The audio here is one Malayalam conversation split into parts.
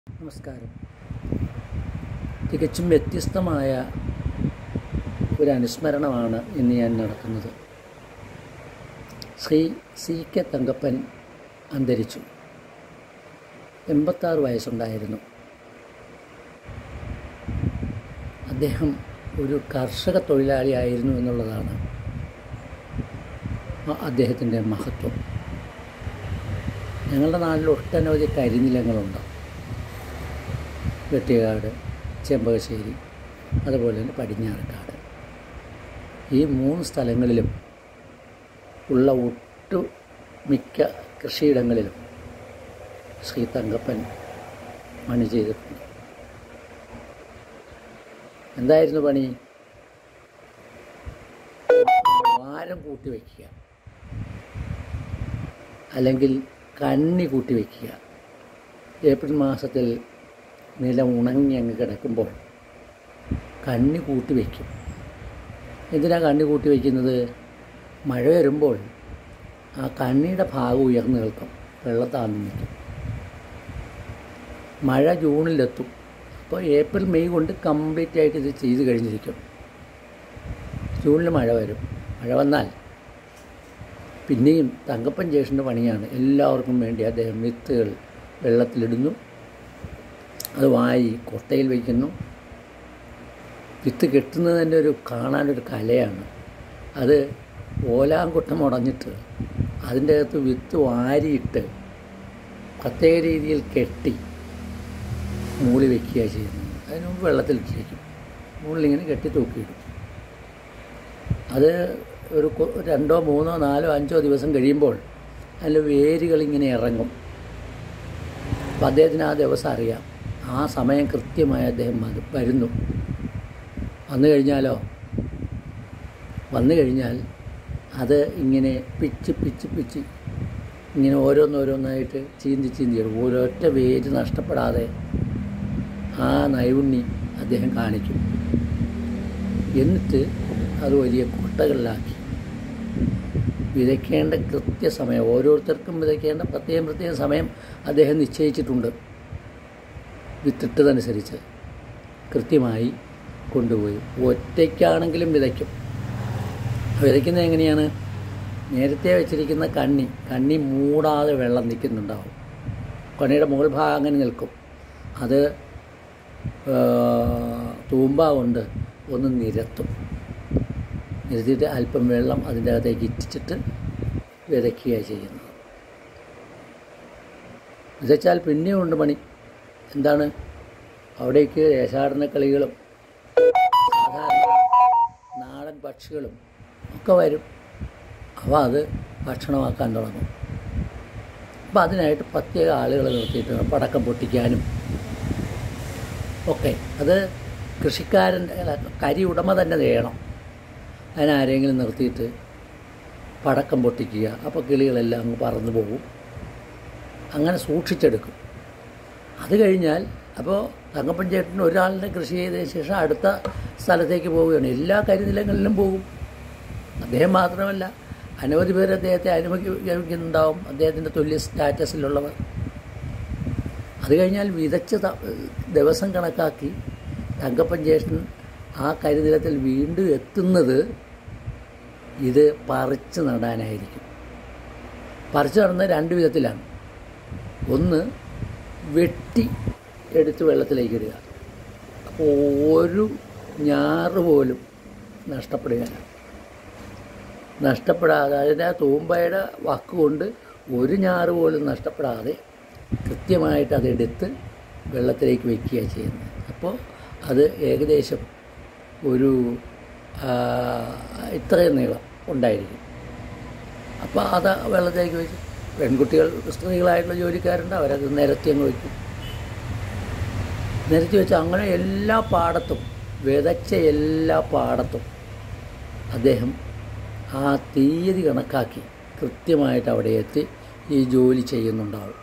നമസ്കാരം തികച്ചും വ്യത്യസ്തമായ ഒരു അനുസ്മരണമാണ് ഇന്ന് ഞാൻ നടത്തുന്നത് ശ്രീ സി കെ തങ്കപ്പൻ അന്തരിച്ചു എൺപത്താറ് വയസ്സുണ്ടായിരുന്നു അദ്ദേഹം ഒരു കർഷക തൊഴിലാളിയായിരുന്നു എന്നുള്ളതാണ് ആ അദ്ദേഹത്തിൻ്റെ മഹത്വം ഞങ്ങളുടെ നാട്ടിൽ ഒട്ടനവധി കരിനിലങ്ങളുണ്ട് വെട്ടിയാട് ചെമ്പകശ്ശേരി അതുപോലെ തന്നെ പടിഞ്ഞാറക്കാട് ഈ മൂന്ന് സ്ഥലങ്ങളിലും ഉള്ള ഒട്ടു മിക്ക കൃഷിയിടങ്ങളിലും ശ്രീ തങ്കപ്പൻ പണി ചെയ്തിട്ടുണ്ട് എന്തായിരുന്നു പണി വാരം കൂട്ടി വയ്ക്കുക അല്ലെങ്കിൽ കണ്ണി കൂട്ടി വയ്ക്കുക ഏപ്രിൽ മാസത്തിൽ നിലം ഉണങ്ങി അങ്ങ് കിടക്കുമ്പോൾ കണ്ണി കൂട്ടി വയ്ക്കും എന്തിനാ കണ്ണി കൂട്ടി വയ്ക്കുന്നത് മഴ വരുമ്പോൾ ആ കണ്ണിയുടെ ഭാഗം ഉയർന്നു നിൽക്കും വെള്ളത്താന്ന് നിൽക്കും മഴ ജൂണിലെത്തും അപ്പോൾ ഏപ്രിൽ മെയ് കൊണ്ട് കംപ്ലീറ്റ് ആയിട്ട് ഇത് ചെയ്ത് കഴിഞ്ഞിരിക്കും ജൂണിൽ മഴ വരും മഴ വന്നാൽ പിന്നെയും തങ്കപ്പൻ ജേഷൻ്റെ പണിയാണ് എല്ലാവർക്കും വേണ്ടി അദ്ദേഹം വിത്തുകൾ വെള്ളത്തിലിടുന്നു അത് വായി കൊട്ടയിൽ വയ്ക്കുന്നു വിത്ത് കെട്ടുന്നത് തന്നെ ഒരു കാണാനൊരു കലയാണ് അത് ഓലാങ്കുട്ടം ഉടഞ്ഞിട്ട് അതിൻ്റെ അകത്ത് വിത്ത് വാരിയിട്ട് പ്രത്യേക രീതിയിൽ കെട്ടി മൂളി വയ്ക്കുക ചെയ്യുന്നത് അതിന് മുമ്പ് വെള്ളത്തിലിട്ടിരിക്കും മുകളിലിങ്ങനെ കെട്ടി തൂക്കിയിടും അത് ഒരു കൊ- രണ്ടോ മൂന്നോ നാലോ അഞ്ചോ ദിവസം കഴിയുമ്പോൾ അതിൽ വേരുകളിങ്ങനെ ഇറങ്ങും അപ്പം അദ്ദേഹത്തിന് ആ ദിവസം അറിയാം ആ സമയം കൃത്യമായി അദ്ദേഹം വന്ന് വരുന്നു വന്നു കഴിഞ്ഞാലോ വന്നു കഴിഞ്ഞാൽ അത് ഇങ്ങനെ പിച്ച് പിച്ച് പിച്ച് ഇങ്ങനെ ഓരോന്നോരോന്നായിട്ട് ചീന്തി ചീന്തി ഇടും ഒരൊറ്റ വേര് നഷ്ടപ്പെടാതെ ആ നൈപുണ്യം അദ്ദേഹം കാണിക്കും എന്നിട്ട് അത് വലിയ കൊട്ടകളിലാക്കി വിതയ്ക്കേണ്ട കൃത്യസമയം ഓരോരുത്തർക്കും വിതയ്ക്കേണ്ട പ്രത്യേകം പ്രത്യേകം സമയം അദ്ദേഹം നിശ്ചയിച്ചിട്ടുണ്ട് വിത്തിട്ടതനുസരിച്ച് കൃത്യമായി കൊണ്ടുപോയി ഒറ്റയ്ക്കാണെങ്കിലും വിതയ്ക്കും വിതയ്ക്കുന്നത് എങ്ങനെയാണ് നേരത്തെ വെച്ചിരിക്കുന്ന കണ്ണി കണ്ണി മൂടാതെ വെള്ളം നിൽക്കുന്നുണ്ടാവും കണ്ണിയുടെ മുകൾ ഭാഗം അങ്ങനെ നിൽക്കും അത് ആ, തൂമ്പ കൊണ്ട് ഒന്ന് നിരത്തും നിരത്തിയിട്ട് അല്പം വെള്ളം അതിൻ്റെ അകത്തേക്ക് ഇറ്റിച്ചിട്ട് വിതയ്ക്കുകയാണ് ചെയ്യുന്നത് വിതച്ചാൽ പിന്നെയും ഉണ്ട് പണി എന്താണ് അവിടേക്ക് ദേശാടന കളികളും സാധാരണ നാടൻ പക്ഷികളും ഒക്കെ വരും അവ അത് ഭക്ഷണമാക്കാൻ തുടങ്ങും അപ്പം അതിനായിട്ട് പ്രത്യേക ആളുകൾ നിർത്തിയിട്ടുണ്ട് പടക്കം പൊട്ടിക്കാനും ഒക്കെ അത് കൃഷിക്കാരൻ്റെ അല്ല, കരി ഉടമ തന്നെ ചെയ്യണം അതിനാരെങ്കിലും നിർത്തിയിട്ട് പടക്കം പൊട്ടിക്കുക അപ്പോൾ കിളികളെല്ലാം അങ്ങ് പറന്നു പോകും അങ്ങനെ സൂക്ഷിച്ചെടുക്കും അത് കഴിഞ്ഞാൽ അപ്പോൾ തങ്കപ്പൻ ചേട്ടൻ ഒരാളുടെ കൃഷി ചെയ്തതിന് ശേഷം അടുത്ത സ്ഥലത്തേക്ക് പോവുകയാണ് എല്ലാ കരിനിലങ്ങളിലും പോകും അദ്ദേഹം മാത്രമല്ല അനവധി പേർ അദ്ദേഹത്തെ അനുഭവിക്കുന്നുണ്ടാവും അദ്ദേഹത്തിൻ്റെ തുല്യ സ്റ്റാറ്റസിലുള്ളവർ അത് കഴിഞ്ഞാൽ വിതച്ച് ത- ദിവസം കണക്കാക്കി തങ്കപ്പൻ ജ്യേഷ്ഠൻ ആ കരിനിലത്തിൽ വീണ്ടും എത്തുന്നത് ഇത് പറിച്ച് നടാനായിരിക്കും പറിച്ച് നടുന്നത് രണ്ട് വിധത്തിലാണ് ഒന്ന് വെട്ടി എടുത്ത് വെള്ളത്തിലേക്ക് ഇടുക അപ്പോൾ ഒരു ഞാറ് പോലും നഷ്ടപ്പെടുകയില്ല നഷ്ടപ്പെടാതെ അതിൻ്റെ ആ തൂമ്പയുടെ വക്ക് കൊണ്ട് ഒരു ഞാറ് പോലും നഷ്ടപ്പെടാതെ കൃത്യമായിട്ട് അതെടുത്ത് വെള്ളത്തിലേക്ക് വയ്ക്കുക ചെയ്യുന്നത് അപ്പോൾ അത് ഏകദേശം ഒരു ആ, ഇത്രയും നീളം ഉണ്ടായിരിക്കും അപ്പോൾ അത് വെള്ളത്തിലേക്ക് വെച്ച് പെൺകുട്ടികൾ സ്ത്രീകളായിട്ടുള്ള ജോലിക്കാരുണ്ട് അവരത് നിരത്തി അങ്ങ് വയ്ക്കും നിരത്തി വെച്ച് അങ്ങനെ എല്ലാ പാടത്തും വിതച്ച എല്ലാ പാടത്തും അദ്ദേഹം ആ തീയതി കണക്കാക്കി കൃത്യമായിട്ട് അവിടെ എത്തി ഈ ജോലി ചെയ്യുന്നുണ്ടാവും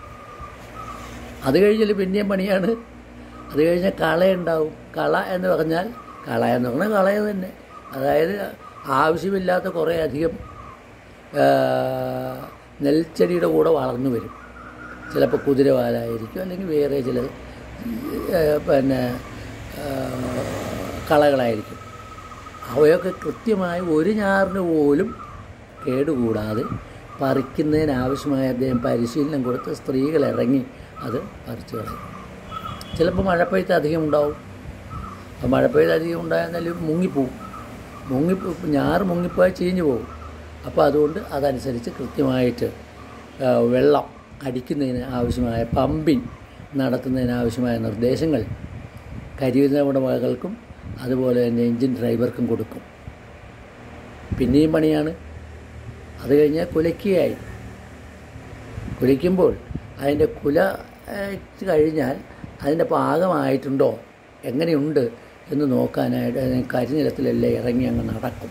അത് കഴിഞ്ഞാൽ പിന്നെയും പണിയാണ് അത് കഴിഞ്ഞാൽ കളയുണ്ടാവും കള എന്ന് പറഞ്ഞാൽ കള എന്ന് പറഞ്ഞാൽ കളയ തന്നെ അതായത് ആവശ്യമില്ലാത്ത കുറേ അധികം ആ, നെൽച്ചെടിയുടെ കൂടെ വളർന്നു വരും ചിലപ്പോൾ കുതിരവാലായിരിക്കും അല്ലെങ്കിൽ വേറെ ചില ഏഹ്, പിന്നെ ഏഹ്, കളകളായിരിക്കും അവയൊക്കെ കൃത്യമായി ഒരു ഞാറിന് പോലും കേടുകൂടാതെ പറിക്കുന്നതിനാവശ്യമായ അദ്ദേഹം പരിശീലനം കൊടുത്ത് സ്ത്രീകൾ ഇറങ്ങി അത് പറിച്ചു കളയും ചിലപ്പോൾ മഴപ്പെയ്ത്ത് അധികം ഉണ്ടാവും അപ്പോൾ മഴപ്പെയ്ത്ത് അധികം ഉണ്ടായെന്നാൽ മുങ്ങിപ്പോവും മുങ്ങി ഞാറ് മുങ്ങിപ്പോയാൽ ചീഞ്ഞു പോകും അപ്പോൾ അതുകൊണ്ട് അതനുസരിച്ച് കൃത്യമായിട്ട് ആ, വെള്ളം അടിക്കുന്നതിന് ആവശ്യമായ പമ്പിങ് നടത്തുന്നതിന് ആവശ്യമായ നിർദ്ദേശങ്ങൾ കരിയുന്ന ഉടമകൾക്കും അതുപോലെ തന്നെ എൻജിൻ ഡ്രൈവർക്കും കൊടുക്കും പിന്നെയും പണിയാണ് അത് കഴിഞ്ഞാൽ കുലയ്ക്കുകയായി കുലയ്ക്കുമ്പോൾ അതിൻ്റെ കുല ഏഹ്, കഴിഞ്ഞാൽ അതിൻ്റെ പാകമായിട്ടുണ്ടോ എങ്ങനെയുണ്ട് എന്ന് നോക്കാനായിട്ട് അതിന് കരിനിലത്തിലെല്ലാം ഇറങ്ങി അങ്ങ് നടക്കും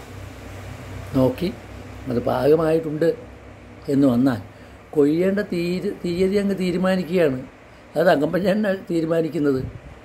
നോക്കി അത് പാകമായിട്ടുണ്ട് എന്ന് വന്നാൽ കൊയ്യേണ്ട തീര് തീയതി അങ്ങ് തീരുമാനിക്കുകയാണ് അത് അങ്കമ്പഞ്ചാണ് തീരുമാനിക്കുന്നത്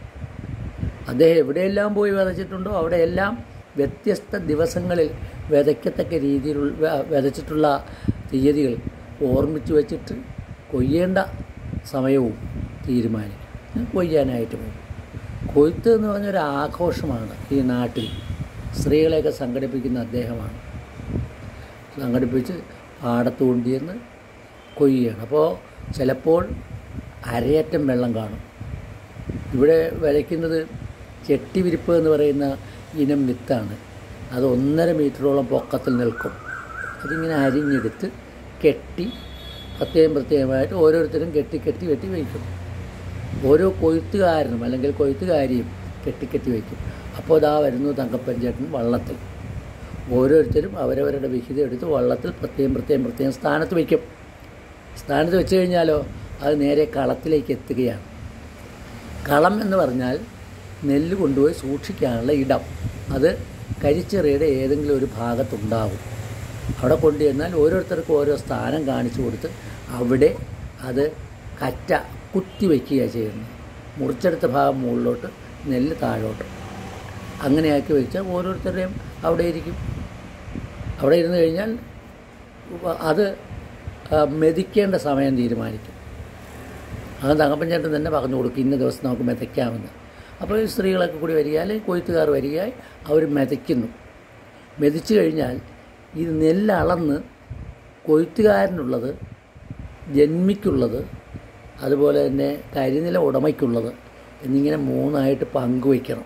അദ്ദേഹം എവിടെയെല്ലാം പോയി വിതച്ചിട്ടുണ്ടോ അവിടെയെല്ലാം വ്യത്യസ്ത ദിവസങ്ങളിൽ വിതയ്ക്കത്തക്ക രീതിയിലുള്ള വ- വിതച്ചിട്ടുള്ള തീയതികൾ ഓർമ്മിച്ച് വെച്ചിട്ട് കൊയ്യേണ്ട സമയവും തീരുമാനിക്കും കൊയ്യാനായിട്ട് പോകും കൊയ്ത്ത് എന്ന് പറഞ്ഞൊരു ആഘോഷമാണ് ഈ നാട്ടിൽ സ്ത്രീകളെയൊക്കെ സംഘടിപ്പിക്കുന്ന അദ്ദേഹമാണ് സംഘടിപ്പിച്ച് പാടത്ത് കൊണ്ടുചെന്ന് കൊയ്യുകയാണ് അപ്പോൾ ചിലപ്പോൾ അരയറ്റം വെള്ളം കാണും ഇവിടെ വിതയ്ക്കുന്നത് ചെട്ടിവിരിപ്പ് എന്ന് പറയുന്ന ഇനം വിത്താണ് അത് ഒന്നര മീറ്ററോളം പൊക്കത്തിൽ നിൽക്കും അതിങ്ങനെ അരിഞ്ഞെടുത്ത് കെട്ടി പ്രത്യേകം പ്രത്യേകമായിട്ട് ഓരോരുത്തരും കെട്ടി കെട്ടി കെട്ടി വയ്ക്കും ഓരോ കൊയ്ത്തുകാരനും അല്ലെങ്കിൽ കൊയ്ത്തുകാരിയും കെട്ടി കെട്ടി വയ്ക്കും അപ്പോൾ ഇതാ വരുന്നു തങ്കപ്പഞ്ചേട്ടൻ വള്ളത്തിൽ ഓരോരുത്തരും അവരവരുടെ വിഹിതം എടുത്ത് വള്ളത്തിൽ പ്രത്യേകം പ്രത്യേകം പ്രത്യേകം സ്ഥാനത്ത് വയ്ക്കും സ്ഥാനത്ത് വെച്ച് കഴിഞ്ഞാലോ അത് നേരെ കളത്തിലേക്ക് എത്തുകയാണ് കളം എന്ന് പറഞ്ഞാൽ നെല്ല് കൊണ്ടുപോയി സൂക്ഷിക്കാനുള്ള ഇടം അത് കരിച്ചെറിയുടെ ഏതെങ്കിലും ഒരു ഭാഗത്തുണ്ടാകും അവിടെ കൊണ്ടുചെന്നാൽ ഓരോരുത്തർക്കും ഓരോ സ്ഥാനം കാണിച്ചു കൊടുത്ത് അവിടെ അത് കറ്റ കുത്തി വയ്ക്കുകയാണ് ചെയ്യുന്നത് മുറിച്ചെടുത്ത ഭാഗം മുകളിലോട്ട് നെല്ല് താഴോട്ട് അങ്ങനെയാക്കി വെച്ചാൽ ഓരോരുത്തരുടെയും അവിടെ ഇരിക്കും അവിടെ ഇരുന്ന് കഴിഞ്ഞാൽ അത് ആ, മെതിക്കേണ്ട സമയം തീരുമാനിക്കും അത് തങ്കപ്പഞ്ചേട്ടൻ തന്നെ പറഞ്ഞു കൊടുക്കും ഇന്ന ദിവസം നമുക്ക് മെതയ്ക്കാമെന്ന് അപ്പോൾ ഈ സ്ത്രീകളൊക്കെ കൂടി വരിക അല്ലെങ്കിൽ കൊയ്ത്തുകാർ വരികയായി അവർ മെതയ്ക്കുന്നു മെതിച്ചു കഴിഞ്ഞാൽ ഇത് നെല്ലളന്ന് കൊയ്ത്തുകാരനുള്ളത് ജന്മിക്കുള്ളത് അതുപോലെ തന്നെ കരിനില ഉടമയ്ക്കുള്ളത് എന്നിങ്ങനെ മൂന്നായിട്ട് പങ്കുവയ്ക്കണം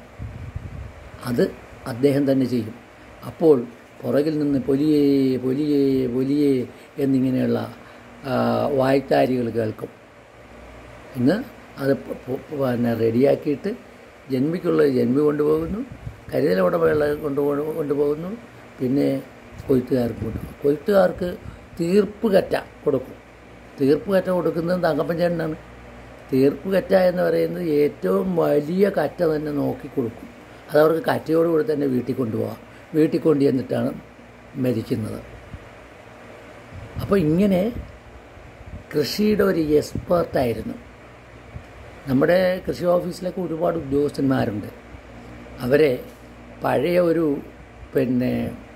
അത് അദ്ദേഹം തന്നെ ചെയ്യും അപ്പോൾ പുറകിൽ നിന്ന് പൊലിയേ പൊലിയേ പൊലിയേ എന്നിങ്ങനെയുള്ള ആ, വായ്ത്താരികൾ കേൾക്കും ഇന്ന് അത് പ- പ- പിന്നെ റെഡിയാക്കിയിട്ട് ജന്മിക്കുള്ളത് ജന്മി കൊണ്ടുപോകുന്നു കരുതൽ ഉടമയുള്ള കൊണ്ടുപോ കൊണ്ടുപോകുന്നു പിന്നെ കൊയ്ത്തുകാർക്ക് കൊണ്ടുപോകും കൊയ്ത്തുകാർക്ക് തീർപ്പ് കറ്റ കൊടുക്കും തീർപ്പ് കറ്റ കൊടുക്കുന്നത് തങ്കപ്പഞ്ചേട്ടനാണ് തീർപ്പ് കറ്റ എന്ന് പറയുന്നത് ഏറ്റവും വലിയ കറ്റ തന്നെ നോക്കി കൊടുക്കും അത് അവർക്ക് കറ്റയോടുകൂടി തന്നെ വീട്ടിൽ കൊണ്ടുപോകാം വീട്ടിൽ കൊണ്ടു ചെന്നിട്ടാണ് മരിക്കുന്നത് അപ്പോൾ ഇങ്ങനെ കൃഷിയുടെ ഒരു എക്സ്പേർട്ടായിരുന്നു നമ്മുടെ കൃഷി ഓഫീസിലൊക്കെ ഒരുപാട് ഉദ്യോഗസ്ഥന്മാരുണ്ട് അവരെ പഴയ ഒരു പിന്നെ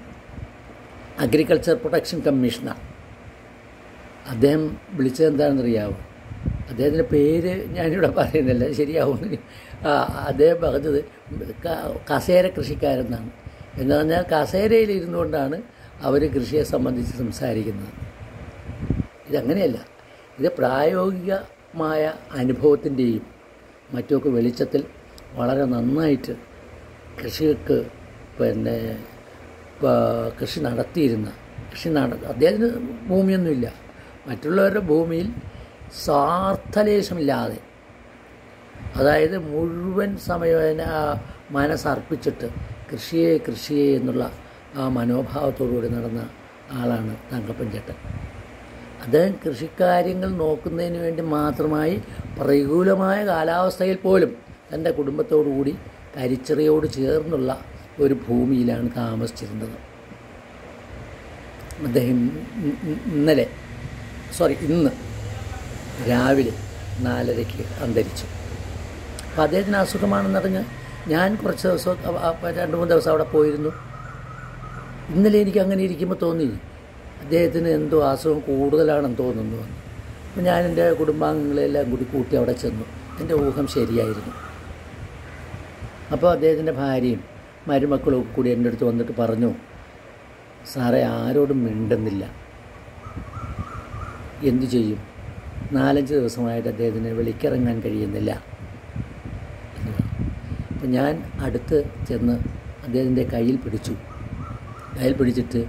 അഗ്രികൾച്ചർ പ്രൊട്ടക്ഷൻ കമ്മീഷണർ അദ്ദേഹം വിളിച്ചത് എന്താണെന്നറിയാമോ അദ്ദേഹത്തിൻ്റെ പേര് ഞാനിവിടെ പറയുന്നില്ല ശരിയാവുന്നു ആ, അദ്ദേഹം പറഞ്ഞത് ക- കസേര കൃഷിക്കാരെന്നാണ് എന്ന് പറഞ്ഞാൽ കസേരയിൽ ഇരുന്നുകൊണ്ടാണ് അവർ കൃഷിയെ സംബന്ധിച്ച് സംസാരിക്കുന്നത് ഇതങ്ങനെയല്ല ഇത് പ്രായോഗികമായ അനുഭവത്തിൻ്റെയും മറ്റുമൊക്കെ വെളിച്ചത്തിൽ വളരെ നന്നായിട്ട് കൃഷിക്ക് പിന്നെ പ- കൃഷി നടത്തിയിരുന്ന കൃഷി നട അദ്ദേഹത്തിന് ഭൂമിയൊന്നുമില്ല മറ്റുള്ളവരുടെ ഭൂമിയിൽ സ്വാർത്ഥലേശമില്ലാതെ അതായത് മുഴുവൻ സമയം അതിനെ ആ മനസ്സർപ്പിച്ചിട്ട് കൃഷിയെ കൃഷിയെ എന്നുള്ള ആ മനോഭാവത്തോടുകൂടി നടന്ന ആളാണ് തങ്കപ്പൻ ചേട്ടൻ അദ്ദേഹം കൃഷിക്കാര്യങ്ങൾ നോക്കുന്നതിന് വേണ്ടി മാത്രമായി പ്രതികൂലമായ കാലാവസ്ഥയിൽ പോലും തൻ്റെ കുടുംബത്തോടുകൂടി കരിച്ചെറിയോട് ചേർന്നുള്ള ഒരു ഭൂമിയിലാണ് താമസിച്ചിരുന്നത് അദ്ദേഹം ഇ- ഇ- ഇന്നലെ സോറി ഇന്ന് രാവിലെ നാലരയ്ക്ക് അന്തരിച്ചു അപ്പോൾ അദ്ദേഹത്തിന് അസുഖമാണെന്നറിഞ്ഞ് ഞാൻ കുറച്ച് ദിവസം അവ- അവ- രണ്ട് മൂന്ന് ദിവസം അവിടെ പോയിരുന്നു ഇന്നലെ എനിക്ക് അങ്ങനെ ഇരിക്കുമ്പോൾ തോന്നി അദ്ദേഹത്തിന് എന്തോ അസുഖം കൂടുതലാണെന്ന് തോന്നുന്നു അപ്പം ഞാൻ എൻ്റെ കുടുംബാംഗങ്ങളെല്ലാം കൂടി കൂട്ടി അവിടെ ചെന്നു എൻ്റെ ഊഹം ശരിയായിരുന്നു അപ്പോൾ അദ്ദേഹത്തിൻ്റെ ഭാര്യയും മരുമക്കളും ഒക്കെ കൂടി എൻ്റെ അടുത്ത് വന്നിട്ട് പറഞ്ഞു സാറേ ആരോടും മിണ്ടുന്നില്ല എന്തു ചെയ്യും നാലഞ്ച് ദിവസമായിട്ട് അദ്ദേഹത്തിന് വിളിക്കിറങ്ങാൻ കഴിയുന്നില്ല എന്ന് പറഞ്ഞു. അപ്പം ഞാൻ അടുത്ത് ചെന്ന് അദ്ദേഹത്തിൻ്റെ കയ്യിൽ പിടിച്ചു കയ്യിൽ പിടിച്ചിട്ട്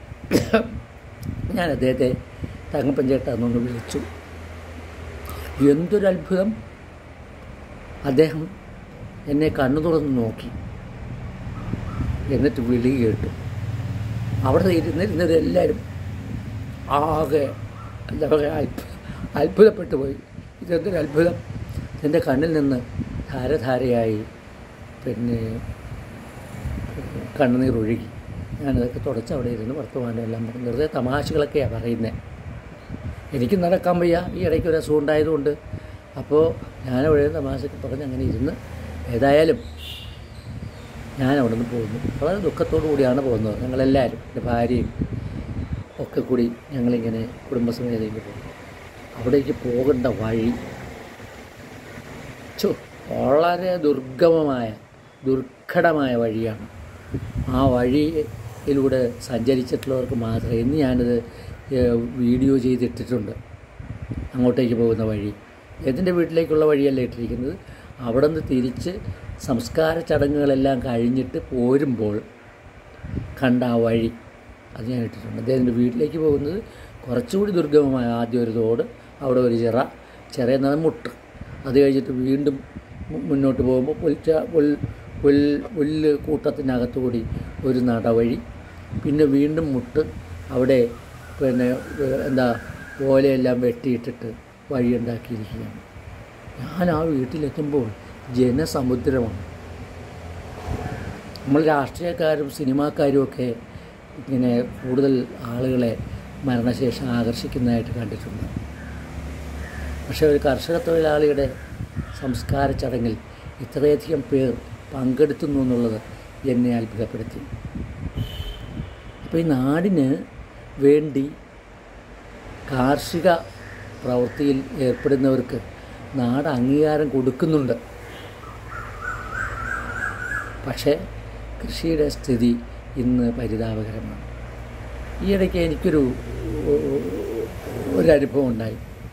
ഞാൻ അദ്ദേഹത്തെ തങ്കപ്പഞ്ചേട്ട എന്നൊന്ന് വിളിച്ചു എന്തൊരു അത്ഭുതം അദ്ദേഹം എന്നെ കണ്ണു തുറന്ന് നോക്കി എന്നിട്ട് വിളി കേട്ടു അവിടെ ഇരുന്നിരുന്നവരെല്ലാവരും ആകെ എന്താ പറയുക അത്ഭുത അത്ഭുതപ്പെട്ടു പോയി ഇതെന്തൊരു അത്ഭുതം എൻ്റെ കണ്ണിൽ നിന്ന് ധാരധാരയായി പിന്നെ കണ്ണുനീർ ഒഴുകി ഞാനതൊക്കെ തുടച്ച് അവിടെ ഇരുന്ന് വർത്തമാനം എല്ലാം പറഞ്ഞു വെറുതെ തമാശകളൊക്കെയാണ് പറയുന്നത് എനിക്ക് നടക്കാൻ വയ്യ ഈ ഇടയ്ക്ക് ഒരു അസുഖം ഉണ്ടായതുകൊണ്ട് അപ്പോൾ ഞാനവിടെ തമാശയൊക്കെ പറഞ്ഞ് അങ്ങനെ ഇരുന്ന് ഏതായാലും ഞാൻ അവിടെ നിന്ന് പോകുന്നു വളരെ ദുഃഖത്തോടു കൂടിയാണ് പോകുന്നത് ഞങ്ങളെല്ലാവരും എൻ്റെ ഭാര്യയും ഒക്കെ കൂടി ഞങ്ങളിങ്ങനെ കുടുംബസമേതയ്ക്ക് പോകുന്നു അവിടേക്ക് പോകേണ്ട വഴി ചോ വളരെ ദുർഗമമായ ദുർഘടമായ വഴിയാണ് ആ വഴിയിലൂടെ സഞ്ചരിച്ചിട്ടുള്ളവർക്ക് മാത്രമേ ഇന്ന് ഞാനത് ഏഹ്, വീഡിയോ ചെയ്തിട്ടിട്ടുണ്ട് അങ്ങോട്ടേക്ക് പോകുന്ന വഴി ഏതിൻ്റെ വീട്ടിലേക്കുള്ള വഴിയല്ല ഇട്ടിരിക്കുന്നത് അവിടെ നിന്ന് തിരിച്ച് സംസ്കാര ചടങ്ങുകളെല്ലാം കഴിഞ്ഞിട്ട് പോരുമ്പോൾ കണ്ട ആ വഴി അത് ഞാൻ ഇട്ടിട്ടുണ്ട് അദ്ദേഹത്തിൻ്റെ വീട്ടിലേക്ക് പോകുന്നത് കുറച്ചുകൂടി ദുർഗമമായ ആദ്യം ഒരു തോട് അവിടെ ഒരു ചിറ ചിറ എന്നത് മുട്ട് അത് കഴിഞ്ഞിട്ട് വീണ്ടും മു- മുന്നോട്ട് പോകുമ്പോൾ പുൽച്ച പുൽ പുൽ പുല്ല് കൂട്ടത്തിനകത്തു കൂടി ഒരു നടവഴി പിന്നെ വീണ്ടും മുട്ട് അവിടെ പിന്നെ ഏഹ്, എന്താ ഓലയെല്ലാം വെട്ടിയിട്ടിട്ട് വഴിയുണ്ടാക്കിയിരിക്കുകയാണ് ഞാൻ ആ വീട്ടിലെത്തുമ്പോൾ ജനസമുദ്രമാണ് നമ്മൾ രാഷ്ട്രീയക്കാരും സിനിമാക്കാരും ഒക്കെ ഇങ്ങനെ കൂടുതൽ ആളുകളെ മരണശേഷം ആകർഷിക്കുന്നതായിട്ട് കണ്ടിട്ടുണ്ട് പക്ഷേ ഒരു കർഷക തൊഴിലാളിയുടെ സംസ്കാര ചടങ്ങിൽ ഇത്രയധികം പേർ പങ്കെടുത്തുന്നു എന്നുള്ളത് എന്നെ അത്ഭുതപ്പെടുത്തി അപ്പോൾ ഈ നാടിന് വേണ്ടി കാർഷിക പ്രവൃത്തിയിൽ ഏർപ്പെടുന്നവർക്ക് നാട് അംഗീകാരം കൊടുക്കുന്നുണ്ട് പക്ഷേ കൃഷിയുടെ സ്ഥിതി ഇന്ന് പരിതാപകരമാണ് ഈ ഇടയ്ക്ക് എനിക്കൊരു ഒരു അനുഭവം ഉണ്ടായി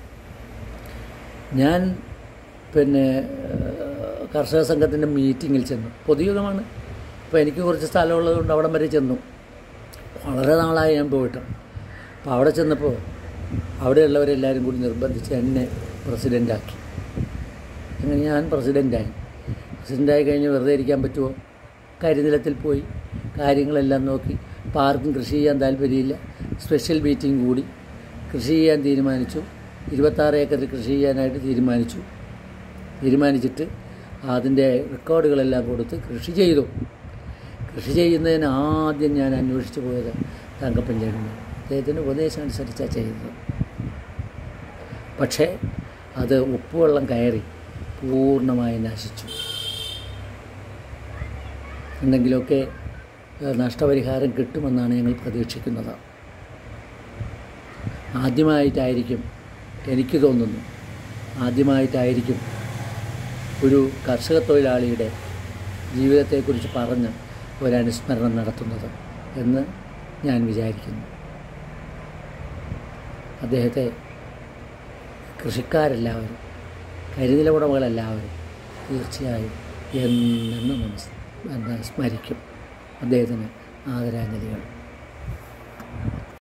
ഞാൻ പിന്നെ ഏഹ്, കർഷക സംഘത്തിൻ്റെ മീറ്റിങ്ങിൽ ചെന്നു പൊതുയുഗമാണ് അപ്പോൾ എനിക്ക് കുറച്ച് സ്ഥലമുള്ളതുകൊണ്ട് അവിടം വരെ ചെന്നു വളരെ നാളായി ഞാൻ പോയിട്ട് അപ്പോൾ അവിടെ ചെന്നപ്പോൾ അവിടെയുള്ളവരെല്ലാവരും കൂടി നിർബന്ധിച്ച് എന്നെ പ്രസിഡൻ്റാക്കി അങ്ങനെ ഞാൻ പ്രസിഡൻ്റായി പ്രസിഡൻ്റായി കഴിഞ്ഞ് വെറുതെ ഇരിക്കാൻ പറ്റുമോ കരിനിലത്തിൽ പോയി കാര്യങ്ങളെല്ലാം നോക്കി ഇപ്പോൾ ആർക്കും കൃഷി ചെയ്യാൻ താല്പര്യമില്ല സ്പെഷ്യൽ മീറ്റിംഗ് കൂടി കൃഷി ചെയ്യാൻ തീരുമാനിച്ചു ഇരുപത്താറ് ഏക്കറിൽ കൃഷി ചെയ്യാനായിട്ട് തീരുമാനിച്ചു തീരുമാനിച്ചിട്ട് അതിൻ്റെ റെക്കോർഡുകളെല്ലാം കൊടുത്ത് കൃഷി ചെയ്തു കൃഷി ചെയ്യുന്നതിന് ആദ്യം ഞാൻ അന്വേഷിച്ചു പോയത് തങ്കപ്പൻ ചേട്ടനാണ് അദ്ദേഹത്തിൻ്റെ ഉപദേശം അനുസരിച്ചാണ് ചെയ്തത് പക്ഷേ അത് ഉപ്പുവെള്ളം കയറി പൂർണ്ണമായി നശിച്ചു എന്തെങ്കിലുമൊക്കെ ഏഹ്, നഷ്ടപരിഹാരം കിട്ടുമെന്നാണ് ഞങ്ങൾ പ്രതീക്ഷിക്കുന്നത് ആദ്യമായിട്ടായിരിക്കും എനിക്ക് തോന്നുന്നു ആദ്യമായിട്ടായിരിക്കും ഒരു കർഷക തൊഴിലാളിയുടെ ജീവിതത്തെക്കുറിച്ച് പറഞ്ഞ് ഒരനുസ്മരണം നടത്തുന്നത് എന്ന് ഞാൻ വിചാരിക്കുന്നു അദ്ദേഹത്തെ കൃഷിക്കാരെല്ലാവരും കരിനില ഉടമകളെല്ലാവരും തീർച്ചയായും എന്നെന്നും നമ്മൾ സ്- എന്താ സ്മരിക്കും അദ്ദേഹത്തിന് ആദരാഞ്ജലികൾ